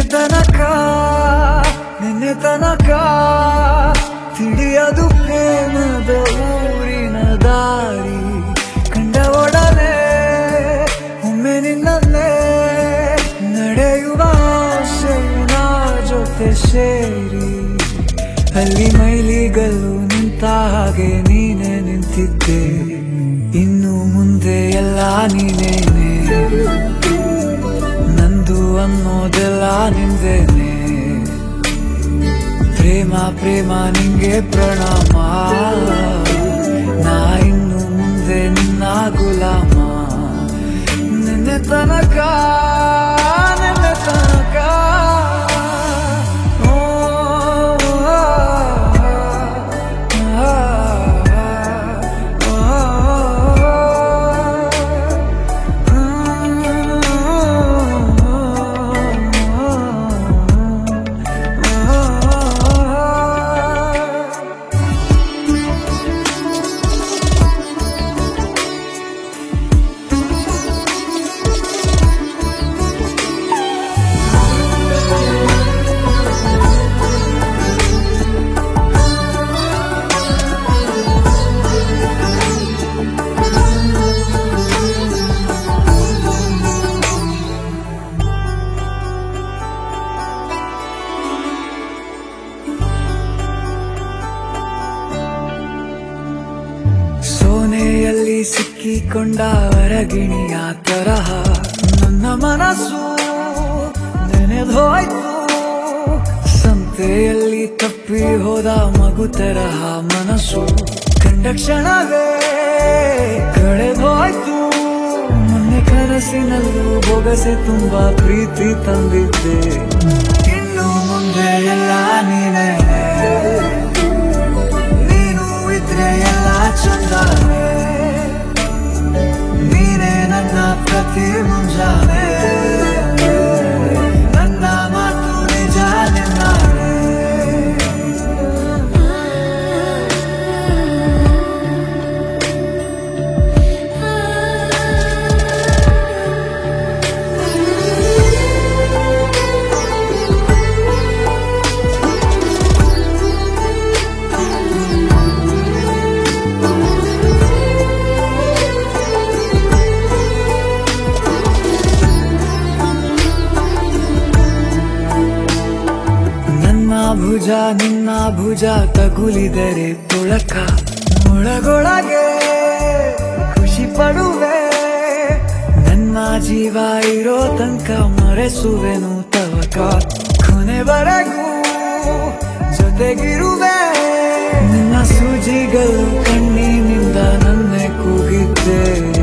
ನಿನ್ನೆ ತನಕ ನಿನ್ನೆ ತನಕ ತಿಳಿಯದು ಪ್ರೇಮದ ಊರಿನ ದಾರಿ ಕಂಡ ಒಡನೆ ಒಮ್ಮೆ ನಿನ್ನಲ್ಲೇ ನಡೆಯುವ ಆಸೆಯ ಜೊತೆ ಸೇರಿ ಅಲ್ಲಿ ಮೈಲಿಗಲ್ಲು ನಿಂತ ಹಾಗೆ ನೀನೆ ನಿಂತಿದ್ದೆ ಇನ್ನು ಮುಂದೆ ಎಲ್ಲ ನೀನೇನೆ ನಂದು ಅನ್ನೋದೆಲ್ಲ ನಿಂದೇನೆ ಪ್ರೇಮ ಪ್ರೇಮ ನಿಂಗೆ ಪ್ರಣಾಮ ನಾ ಇನ್ನು ಮುಂದೆ ನಿನ್ನ ಗುಲಾಮ ನಿನ್ನೆ ತನಕ ನಿನ್ನೆ ತನಕ ಓ, ಆ, ಸೋನೆಯಲ್ಲಿ ಸಿಕ್ಕಿಕೊಂಡ ಹೊರಗಿಣಿಯ ತರಹ ನನ್ನ ಮನಸ್ಸು ನೆನೆದೋಯ್ತು ಸಂತೆಯಲ್ಲಿ ತಪ್ಪಿ ಹೋದ ಮಗು ತರಹ ಮನಸ್ಸು ಕಂಡ ಕ್ಷಣವೇ ಕಳೆದೋಯ್ತು ಮೊನ್ನೆ ಕನಸಿನಲ್ಲೂ ಬೊಗಸೆ ತುಂಬಾ ಪ್ರೀತಿ ತಂದಿದ್ದೆ ಇನ್ನು ಮುಂದೆ ಎಲ್ಲ ನೀನೇ ನೀನು ಇದ್ರೆ ಎಲ್ಲ ಚಂದಾನೆ ನೀನೇ ನನ್ನ ಪ್ರತಿ ಮುಂಜಾನೆ ನನ್ನ ಮಾತು ನಿಜ ನಿನ್ನಾನೆ ನನ್ನ ಭುಜ ನಿನ್ನ ಭುಜ ತಗುಲಿದರೆ ತುಳಕ ಒಳಗೊಳಗೆ ಖುಷಿ ಪಡುವೆ ನನ್ನ ಜೀವ ಇರೋ ತನಕ ಮರೆಸುವೆನು ತವಕ ಕೊನೆವರೆಗೂ ಜೊತೆಗಿರುವೆ ನಿನ್ನ ಸೂಜಿಗಳು ಕಣ್ಣಿನಿಂದ ನನ್ನೆ ಕೂಗಿದ್ದೆ